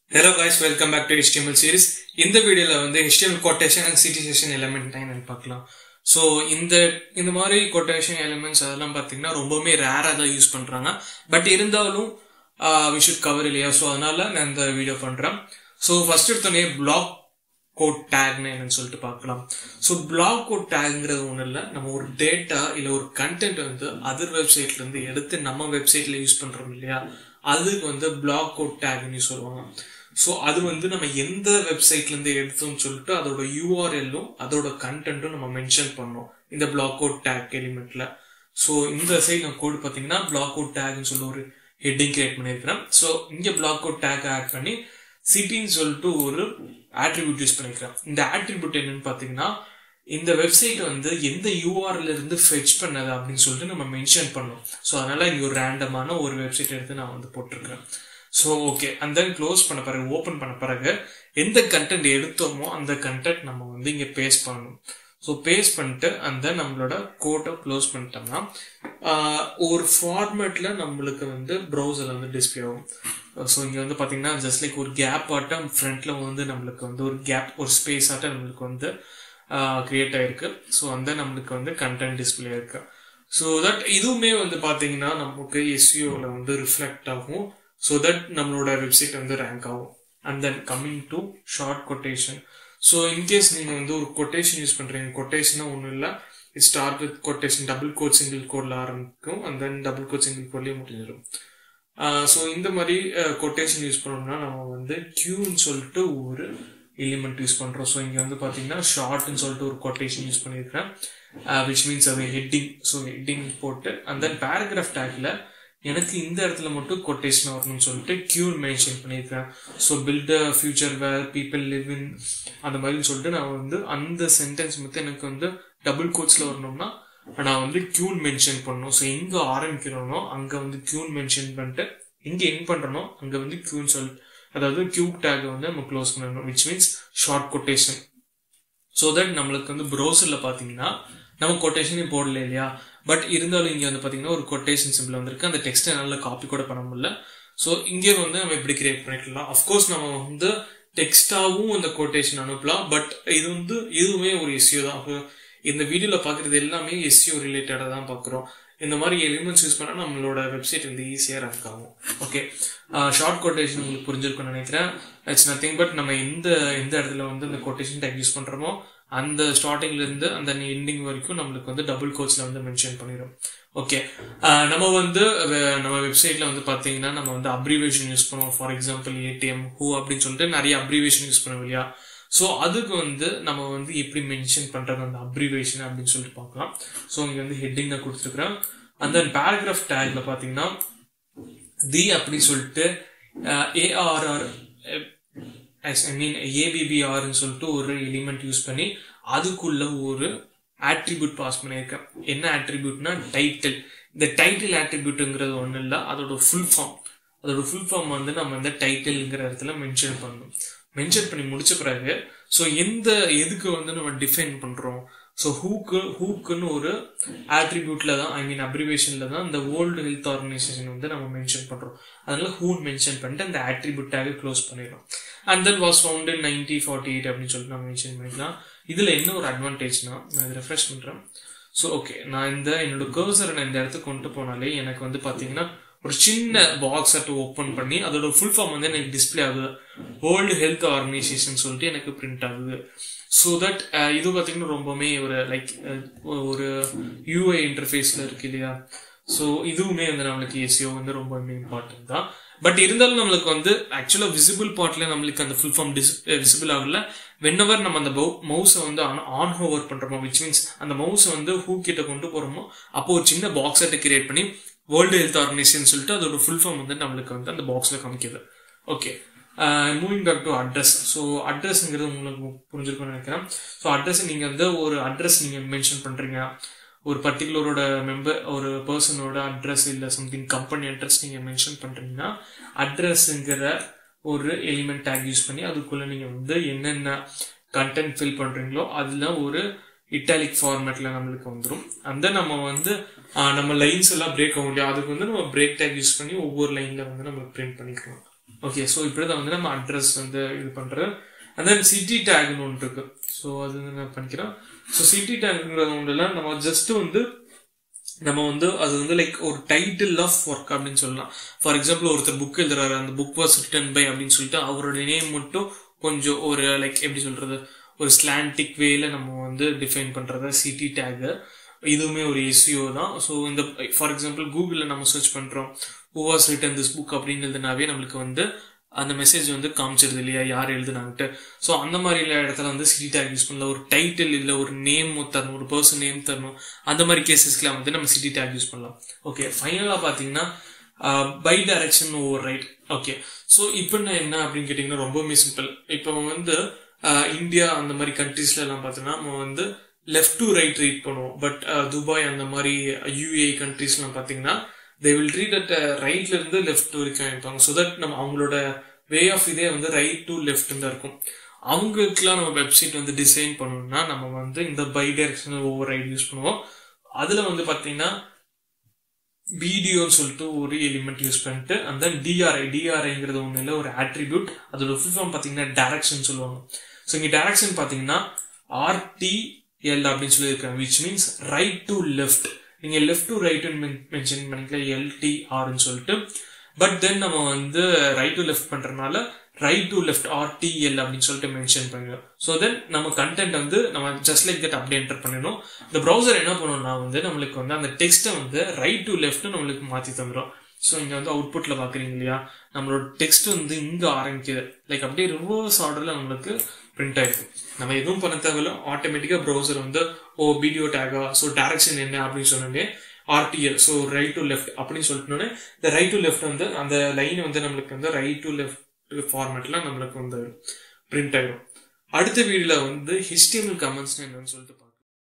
hello guys welcome back to HTML series இந்த வீடியோல வந்து HTML quotation and citation element என்னன்னு பார்க்கலாம் ஸோ இந்த இந்த மாதிரி கொட்டேஷன் எலிமெண்ட்ஸ் அதெல்லாம் பார்த்தீங்கன்னா ரொம்பவுமே ரேராக தான் யூஸ் பண்ணுறாங்க பட் இருந்தாலும் வி ஷுட் கவர் இல்லையா ஸோ அதனால நான் இந்த வீடியோ பண்ணுறேன் ஸோ ஃபர்ஸ்ட் எடுத்தோடனே பிளாக் கோட் டேக்னு என்னன்னு சொல்லிட்டு பார்க்கலாம் ஸோ பிளாக் கோட் டேக்ங்கிறது ஒன்றும் இல்லை நம்ம ஒரு டேட்டா இல்லை ஒரு கண்டென்ட் வந்து அதர் வெப்சைட்ல இருந்து எடுத்து நம்ம வெப்சைட்ல யூஸ் பண்றோம் இல்லையா அதுக்கு வந்து பிளாக் கோட் டேக்னு சொல்லுவாங்க ஸோ அது வந்து நம்ம எந்த வெப்சைட்ல இருந்து எடுத்தோம்னு சொல்லிட்டு அதோட யூஆர்எல்லும் அதோட கண்டென்ட்டும் நம்ம மென்ஷன் பண்ணோம் இந்த பிளாக் கோட் டேக் எலிமெண்ட்ல ஸோ இந்த சைட் நான் கோட் பார்த்தீங்கன்னா பிளாக் கோட் டேக்னு சொல்லி ஒரு ஹெட்டிங் கிரியேட் பண்ணியிருக்கிறேன் ஸோ இங்கே பிளாக் கோட் டேக் ஆட் பண்ணி சிட்டின்னு சொல்லிட்டு ஒரு ஆட்ரிபியூட் யூஸ் பண்ணிக்கிறேன் இந்த ஆட்ரிபியூட் என்னன்னு பார்த்தீங்கன்னா இந்த வெப்சைட் வந்து எந்த யூஆர்ல இருந்து ஃபெச் பண்ணது அப்படின்னு சொல்லிட்டு நம்ம மென்ஷன் பண்ணோம் ஸோ அதனால இங்க ஒரு ரேண்டமான ஒரு வெப்சைட் எடுத்து நான் வந்து போட்டிருக்கேன் ஸோ ஓகே அந்த க்ளோஸ் பண்ண பிறகு ஓப்பன் பண்ண பிறகு எந்த கண்டென்ட் எடுத்தோமோ அந்த கண்டென்ட் நம்ம வந்து இங்க பேஸ்ட் பண்ணணும் ஸோ பேஸ்ட் பண்ணிட்டு அந்த நம்மளோட கோட்டை க்ளோஸ் பண்ணிட்டோம்னா ஒரு ஃபார்மேட்ல நம்மளுக்கு வந்து ப்ரௌசர் வந்து டிஸ்பிளே ஆகும் ஸோ இங்கே வந்து பார்த்தீங்கன்னா ஜஸ்ட் லைக் ஒரு கேப் ஆட்டம் ஃப்ரண்ட்ல வந்து நம்மளுக்கு வந்து ஒரு கேப் ஒரு ஸ்பேஸ் ஆட்டம் நம்மளுக்கு வந்து கிரியேட் ஆயிருக்கு ஸோ அந்த நம்மளுக்கு வந்து கண்டென்ட் டிஸ்பிளே இருக்கு ஸோ தட் இதுவுமே வந்து பார்த்தீங்கன்னா நமக்கு எஸ்யூவில் வந்து ரிஃப்ளெக்ட் ஆகும் ஸோ தட் நம்மளோட வெப்சைட் வந்து ரேங்க் ஆகும் and then coming to short quotation so in case நீங்கள் வந்து ஒரு கொட்டேஷன் யூஸ் பண்ணுறீங்க கொட்டேஷனா ஒன்றும் இல்லை start with quotation double quote single கோட்ல ஆரம்பிக்கும் and then double quote single கோட்லேயே முடிஞ்சிடும் ஸோ இந்த மாதிரி கொட்டேஷன் யூஸ் பண்ணோம்னா நம்ம வந்து கியூன்னு சொல்லிட்டு ஒரு எலிமெண்ட் யூஸ் பண்ணுறோம் ஸோ இங்கே வந்து பார்த்தீங்கன்னா ஷார்ட்னு சொல்லிட்டு ஒரு கொட்டேஷன் யூஸ் பண்ணியிருக்கிறேன் விச் மீன்ஸ் அது ஹெட்டிங் ஸோ ஹெட்டிங் போட்டு அண்ட் தென் பேராகிராஃப் டேக்ல எனக்கு இந்த இடத்துல மட்டும் கொட்டேஷன் வரணும்னு சொல்லிட்டு கியூர் மென்ஷன் பண்ணியிருக்கேன் so build a future where people live in அந்த மாதிரின்னு சொல்லிட்டு நான் வந்து அந்த சென்டென்ஸ் மட்டும் எனக்கு வந்து டபுள் கோட்ஸில் வரணும்னா நான் வந்து கியூன் மென்ஷன் பண்ணணும் ஸோ எங்கே ஆரம்பிக்கிறோனோ அங்கே வந்து கியூன் மென்ஷன் பண்ணிட்டு எங்கே எங் பண்ணுறனோ அங்கே வந்து கியூன் சொல் அதாவது கியூ டேக் வந்து நம்ம க்ளோஸ் பண்ணணும் which means short quotation so that நம்மளுக்கு வந்து ப்ரௌசரில் பார்த்தீங்கன்னா நம்ம கொட்டேஷனே போடல இல்லையா பட் இருந்தாலும் இங்கே வந்து பார்த்தீங்கன்னா ஒரு கொட்டேஷன் சிம்பிள் வந்திருக்கு அந்த டெக்ஸ்ட்டை நல்லா காப்பி கூட பண்ண முடியல ஸோ இங்கே வந்து நம்ம எப்படி கிரியேட் பண்ணிக்கலாம் அஃப்கோர்ஸ் நம்ம வந்து டெக்ஸ்டாவும் அந்த கொட்டேஷன் அனுப்பலாம் பட் இது வந்து இதுவுமே ஒரு எஸ்யூ தான் இந்த வீடியோவில் பார்க்குறது எல்லாமே எஸ்யூ ரிலேட்டடாக தான் பார்க்குறோம் இந்த மாதிரி எலிமெண்ட்ஸ் யூஸ் பண்ணால் நம்மளோட வெப்சைட் வந்து ஈஸியாக ரன் ஆகும் ஓகே ஷார்ட் கொட்டேஷன் உங்களுக்கு புரிஞ்சிருக்கும்னு நினைக்கிறேன் இட்ஸ் நத்திங் பட் நம்ம எந்த எந்த இடத்துல வந்து இந்த கொட்டேஷன் டைப் யூஸ் பண்ணுறோமோ அந்த ஸ்டார்டிங்ல இருந்து அந்த எண்டிங் வரைக்கும் நம்மளுக்கு வந்து டபுள் கோட்ஸ்ல வந்து மென்ஷன் பண்ணிடும் ஓகே நம்ம வந்து நம்ம வெப்சைட்ல வந்து பாத்தீங்கன்னா நம்ம வந்து அப்ரிவேஷன் யூஸ் பண்ணுவோம் ஃபார் எக்ஸாம்பிள் ஏடிஎம் ஹூ அப்படின்னு சொல்லிட்டு நிறைய அப்ரிவேஷன் யூஸ் பண்ணுவோம் இல்லையா ஸோ அதுக்கு வந்து நம்ம வந்து எப்படி மென்ஷன் பண்றது அந்த அப்ரிவேஷன் அப்படின்னு சொல்லிட்டு பார்க்கலாம் ஸோ இங்க வந்து ஹெட்டிங் நான் கொடுத்துருக்குறேன் அந்த பேராகிராஃப் டேக்ல பாத்தீங்கன்னா தி அப்படின்னு சொல்லிட்டு ஏஆர்ஆர் ஐ மீன் ஏபிபிஆர்னு சொல்லிட்டு ஒரு எலிமெண்ட் யூஸ் பண்ணி அதுக்குள்ள ஒரு ஆட்ரிபியூட் பாஸ் பண்ணியிருக்கேன் என்ன ஆட்ரிபியூட்னா டைட்டில் இந்த டைட்டில் ஆட்ரிபியூட்டுங்கிறது ஒன்றும் இல்லை அதோட ஃபுல் ஃபார்ம் அதோட ஃபுல் ஃபார்ம் வந்து நம்ம இந்த டைட்டில்ங்கிற இடத்துல மென்ஷன் பண்ணணும் மென்ஷன் பண்ணி முடிச்ச பிறகு ஸோ எந்த எதுக்கு வந்து நம்ம டிஃபைன் பண்றோம் ஸோ ஹூக்கு ஹூக்குன்னு ஒரு ஆட்ரிபியூட்ல தான் ஐ மீன் அப்ரிவேஷன்ல தான் இந்த வேர்ல்டு ஹெல்த் ஆர்கனைசேஷன் வந்து நம்ம மென்ஷன் பண்றோம் அதனால ஹூன் மென்ஷன் பண்ணிட்டு அந்த ஆட்ரிபியூட்டாக க்ளோஸ் பண்ணிடுறோம் and then was found in ninety forty eight அப்படின்னு சொல்லிட்டு நம்ம மென்ஷன் பண்ணிக்கலாம் இதுல என்ன ஒரு அட்வான்டேஜ்னா நான் இதை ரெஃப்ரெஷ் பண்றேன் ஸோ ஓகே நான் இந்த என்னோட கர்சரை நான் இந்த இடத்துக்கு கொண்டு போனாலே எனக்கு வந்து பாத்தீங்கன்னா ஒரு சின்ன பாக்ஸ் அட்டு ஓப்பன் பண்ணி அதோட ஃபுல் ஃபார்ம் வந்து எனக்கு டிஸ்பிளே ஆகுது வேர்ல்டு ஹெல்த் ஆர்கனைசேஷன் சொல்லிட்டு எனக்கு பிரிண்ட் ஆகுது ஸோ தட் இது பார்த்தீங்கன்னா ரொம்பவுமே ஒரு லைக் ஒரு யூஐ இன்டர்ஃபேஸ்ல இருக்கு இல்லையா ஸோ இதுவுமே வந்து நம்மளுக்கு எஸ்இஓ வந்து ரொம்பவுமே இம்பார்ட்டன்ட் தான் பட் இருந்தாலும் நம்மளுக்கு வந்து ஆக்சுவலா விசிபிள் பார்ட்ல நம்மளுக்கு அந்த ஃபுல் ஃபார்ம் டிஸ் விசிபிள் ஆகல வென்னவர் நம்ம அந்த மவுஸை வந்து ஆன் ஹோவர் பண்றோமோ விச் மீன்ஸ் அந்த மவுஸை வந்து ஹூ கிட்ட கொண்டு போறோமோ அப்போ ஒரு சின்ன பாக்ஸ் அட்டை கிரியேட் பண்ணி வேர்ல்டு ஹெல்த் ஆர்கனைசேஷன் சொல்லிட்டு அதோட ஃபுல் ஃபார்ம் வந்து நம்மளுக்கு வந்து அந்த பாக்ஸ்ல காமிக்குது okay moving back to address so அட்ரஸ்ங்கிறது உங்களுக்கு புரிஞ்சிருக்கும்னு நினைக்கிறேன் ஸோ அட்ரஸ் நீங்கள் வந்து ஒரு அட்ரஸ் நீங்கள் மென்ஷன் பண்ணுறீங்க ஒரு பர்டிகுலரோட மெம்பர் ஒரு பர்சனோட அட்ரஸ் இல்லை சம்திங் கம்பெனி அட்ரஸ் நீங்கள் மென்ஷன் பண்ணுறீங்கன்னா அட்ரஸ்ங்கிற ஒரு எலிமெண்ட் டேக் யூஸ் பண்ணி அதுக்குள்ளே நீங்கள் வந்து என்னென்ன கண்டென்ட் ஃபில் பண்ணுறீங்களோ அதில் ஒரு இட்டாலிக் ஃபார்மேட்ல நம்மளுக்கு வந்துடும் அந்த நம்ம வந்து நம்ம லைன்ஸ் எல்லாம் பிரேக் ஆகும் இல்லையா அதுக்கு வந்து நம்ம பிரேக் டேக் யூஸ் பண்ணி ஒவ்வொரு லைன்ல வந்து நம்ம பிரிண்ட் பண்ணிக்கலாம் ஓகே ஸோ இப்படி தான் வந்து நம்ம அட்ரஸ் வந்து இது பண்ணுறது அண்ட் தென் சிட்டி டேக்னு ஒன்று இருக்கு ஸோ அது வந்து நான் பண்ணிக்கிறேன் ஸோ சிட்டி டேக்ங்கிறது ஒன்றுல நம்ம ஜஸ்ட் வந்து நம்ம வந்து அது வந்து லைக் ஒரு டைட்டில் ஆஃப் ஒர்க் அப்படின்னு சொல்லலாம் ஃபார் எக்ஸாம்பிள் ஒருத்தர் புக் எழுதுறாரு அந்த புக் வாஸ் ரிட்டன் பை அப்படின்னு சொல்லிட்டு அவரோட நேம் மட்டும் கொஞ்சம் ஒரு லைக் எப்படி சொல்றது ஒரு ஸ்லாண்டிக் வேல நம்ம வந்து டிஃபைன் பண்றத சிட்டி டேக் இதுவுமே ஒரு எஸ்இஓ தான் ஸோ இந்த ஃபார் எக்ஸாம்பிள் கூகுளில் நம்ம சர்ச் பண்றோம் who was written this book அப்படிங்கிறதுனாவே நம்மளுக்கு வந்து அந்த மெசேஜ் வந்து காமிச்சிருது இல்லையா யார் எழுதுனாங்கட்டு ஸோ அந்த மாதிரி இடத்துல வந்து சிட்டி டேக் யூஸ் பண்ணலாம் ஒரு டைட்டில் இல்லை ஒரு நேம் தரணும் ஒரு பர்சன் நேம் தரணும் அந்த மாதிரி கேசஸ்க்குலாம் வந்து நம்ம சிட்டி டேக் யூஸ் பண்ணலாம் ஓகே ஃபைனலாக பார்த்தீங்கன்னா bidirection override okay so இப்போ என்ன அப்படின்னு கேட்டிங்கன்னா ரொம்பவுமே சிம்பிள் இப்போ வந்து இந்தியா அந்த மாதிரி கண்ட்ரீஸ்ல எல்லாம் பார்த்தோன்னா நம்ம வந்து லெஃப்ட் டு ரைட் ரீட் பண்ணுவோம் பட் துபாய் அந்த மாதிரி யூஏ கண்ட்ரீஸ்லாம் பார்த்தீங்கன்னா தே வில் ரீட் அட் ரைட்ல இருந்து லெஃப்ட் வரைக்கும் வைப்பாங்க ஸோ தட் நம்ம அவங்களோட வே ஆஃப் இதே வந்து ரைட் டு லெஃப்ட் தான் இருக்கும் அவங்களுக்குலாம் நம்ம வெப்சைட் வந்து டிசைன் பண்ணணும்னா நம்ம வந்து இந்த bidirectional override use பண்ணுவோம் அதுல வந்து பாத்தீங்கன்னா வீடியோன்னு சொல்லிட்டு ஒரு எலிமெண்ட் யூஸ் பண்ணிட்டு அந்த தென் டிஆர்ஐ டிஆர்ஐங்கிறது ஒண்ணு இல்லை ஒரு ஆட்ரிபியூட் அதோட ஃபுல் ஃபார்ம் பாத்தீங்கன்னா டைரக்ஷன் சொல்லுவாங்க ஸோ இங்க டைரக்ஷன் பாத்தீங்கன்னா ஆர்டிஎல் அப்படின்னு சொல்லியிருக்காங்க which means right to left நீங்க லெஃப்ட் டு ரைட் மென்ஷன் பண்ணிக்கலாம் எல்டிஆர்னு சொல்லிட்டு பட் தென் நம்ம வந்து ரைட் டு லெஃப்ட் பண்றதுனால ரைட் டு லெஃப்ட் ஆர்டிஎல் அப்படின்னு சொல்லிட்டு மென்ஷன் பண்ணிடும் ஸோ தென் நம்ம கண்டென்ட் வந்து நம்ம ஜஸ்ட் லைக் தட் அப்படி என்டர் பண்ணிடணும் இந்த ப்ரௌசர் என்ன பண்ணணும்னா வந்து நம்மளுக்கு வந்து அந்த டெக்ஸ்ட்டை வந்து ரைட் டு லெஃப்ட் நம்மளுக்கு மாற்றி தந்துடும் ஸோ இங்கே வந்து அவுட்புட்டில் பார்க்குறீங்க இல்லையா நம்மளோட டெக்ஸ்ட் வந்து இங்கே ஆரம்பிக்குது லைக் அப்படியே ரிவர்ஸ் ஆர்டரில் நம்மளுக்கு பிரிண்ட் ஆயிருக்கு நம்ம எதுவும் பண்ண தேவையில்ல ஆட்டோமேட்டிக்காக ப்ரௌசர் வந்து ஓ வீடியோ டேகா ஸோ டேரக்ஷன் என்ன அப்படின்னு சொன்னோடனே RTL so right to left அப்படின்னு சொல்லிட்டோன்னே இந்த ரைட் டு லெஃப்ட் வந்து அந்த லைன் வந்து நம்மளுக்கு வந்து ரைட் டு லெஃப்ட் ஃபார்மேட்ல நம்மளுக்கு வந்து பிரிண்ட் ஆயிடும் அடுத்த வீடியோல வந்து ஹிஸ்டிஎம்எல் கமெண்ட்ஸ் என்னன்னு சொல்லிட்டு